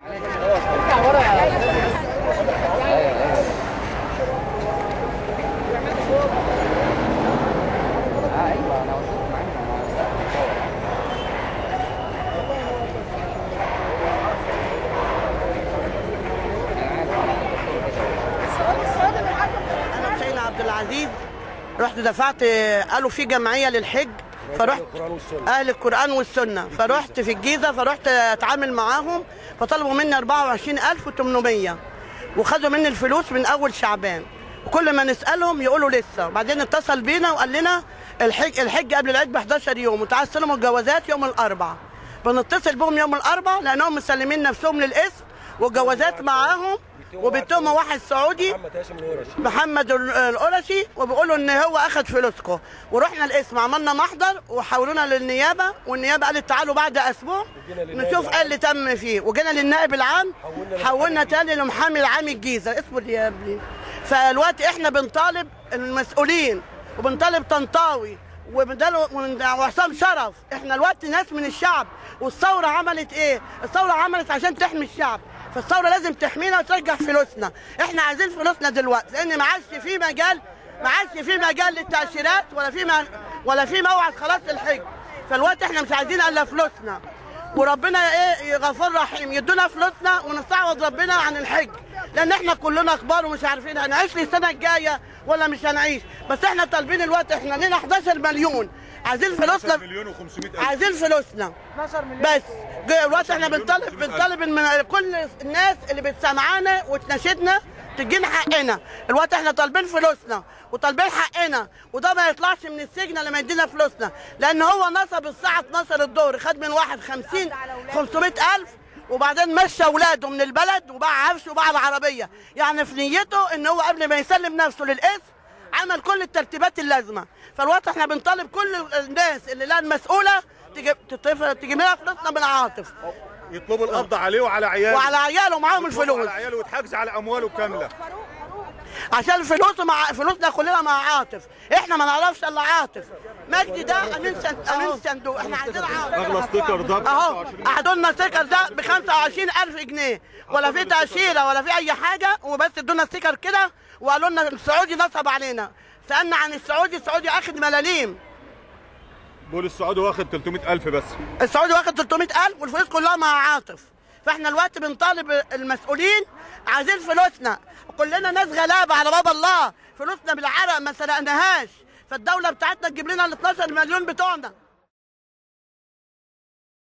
انا حسين عبد العزيز رحت دفعت قالوا في جمعيه للحج فرحت اهل القران والسنه فرحت في الجيزه فرحت اتعامل معاهم فطلبوا مني 24800 وخدوا مني الفلوس من اول شعبان وكل ما نسالهم يقولوا لسه بعدين اتصل بينا وقال لنا الحج الحج قبل العيد ب 11 يوم وتعالوا استلموا الجوازات يوم الاربعاء بنتصل بهم يوم الاربعاء لانهم مسلمين نفسهم للاسم والجوازات معاهم وبيتهم واحد سعودي محمد ال- القرشي وبيقولوا ان هو اخذ فلوسكم ورحنا الاسم عملنا محضر وحولونا للنيابه والنيابه قالت تعالوا بعد اسبوع نشوف ايه اللي تم فيه وجينا للنائب العام حولنا تاني لمحامي العام الجيزه اسمه اليابلي فالوقت احنا بنطالب المسؤولين وبنطالب طنطاوي وبدل- ومن- وحسام شرف احنا الوقت ناس من الشعب والثوره عملت ايه الثوره عملت عشان تحمي الشعب فالثوره لازم تحمينا وترجع فلوسنا احنا عايزين فلوسنا دلوقتي لان ما عادش في مجال ما عادش في مجال للتاشيرات ولا في م- ولا في موعد خلاص للحج فالوقت احنا مش عايزين الا فلوسنا وربنا ايه غفور رحيم يدونا فلوسنا ونستعوض ربنا عن الحج لان احنا كلنا كبار ومش عارفين هنعيش للسنه الجايه ولا مش هنعيش بس احنا طالبين الوقت احنا لنا 11 مليون عايزين فلوسنا مليون و500 الف عايزين فلوسنا بس دلوقتي احنا بنطالب بنطالب من كل الناس اللي بتسمعانا وتناشدنا تدينا حقنا الوقت احنا طالبين فلوسنا وطالبين حقنا وده ما يطلعش من السجن لما يدينا فلوسنا لان هو نصب الساعه 12 الظهر خد من واحد 50 500 الف وبعدين مشى اولاده من البلد وباع عفش وباع العربيه يعني في نيته ان هو قبل ما يسلم نفسه للاسم عمل كل الترتيبات اللازمه فالوقت احنا بنطالب كل الناس اللي لها المسؤوله تجيب تطف- تجيب لنا فلوسنا من عاطف يطلبوا القبض عليه وعلى عياله وعلى عياله معاهم يطلبوا الفلوس على عياله ويتحجز على امواله كامله عشان فلوسه مع فلوسنا كلنا مع عاطف احنا ما نعرفش الا عاطف مجدي ده امين سن... امين الصندوق احنا عايزين عاطف اغلى ستيكر ده ب اهو 25 اخدوا لنا ستيكر ده ب 25000 جنيه ولا في تاشيره ولا في اي حاجه وبس ادونا ستيكر كده وقالوا لنا السعودي نصب علينا سالنا عن السعودي السعودي اخد ملاليم بول السعودي واخد 300 الف بس السعودي واخد 300000 والفلوس كلها مع عاطف فاحنا الوقت بنطالب المسؤولين عايزين فلوسنا كلنا ناس غلابه على باب الله فلوسنا بالعرق ما سرقناهاش فالدوله بتاعتنا تجيب لنا ال 12 مليون بتوعنا